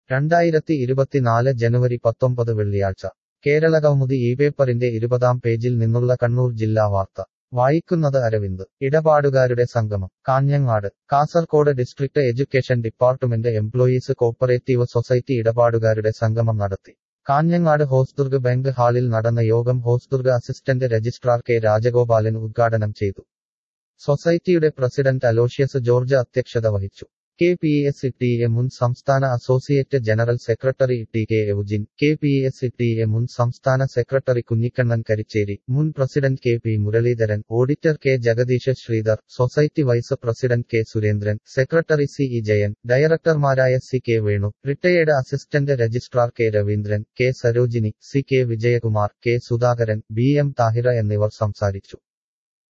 രണ്ടായിരത്തി ഇരുപത്തിനാല് ജനുവരി പത്തൊമ്പത് വെള്ളിയാഴ്ച കേരളകൗമുദി ഈ പേപ്പറിന്റെ ഇരുപതാം പേജിൽ നിന്നുള്ള കണ്ണൂർ ജില്ലാ വാർത്ത വായിക്കുന്നത് അരവിന്ദ് ഇടപാടുകാരുടെ സംഗമം Kanhangad Kasaragod district education department employees cooperative society ഇടപാടുകാരുടെ സംഗമം നടത്തി കാഞ്ഞങ്ങാട് ഹോസ്ദുർഗ് ബാങ്ക് ഹാളിൽ നടന്ന യോഗം Hosdurg assistant registrar K Rajagopalan ഉദ്ഘാടനം ചെയ്തു സൊസൈറ്റിയുടെ പ്രസിഡന്റ് അലോഷ്യസ് ജോർജ് അധ്യക്ഷത വഹിച്ചു K P S T A മുൻ സംസ്ഥാന associate general secretary T K Eugene K P S T A മുൻ സംസ്ഥാന സെക്രട്ടറി കുഞ്ഞിക്കണ്ണൻ കരിച്ചേരി മുൻ president K P Muraleedharan auditor K Jagadish Sreedhar society vice president K Surendran secretary C E Jayan ഡയറക്ടർമാരായ C K Venu retired assistant registrar K Raveendran K Sarojini C K Vijayakumar K Sudhakaran B M Thahira എന്നിവർ സംസാരിച്ചു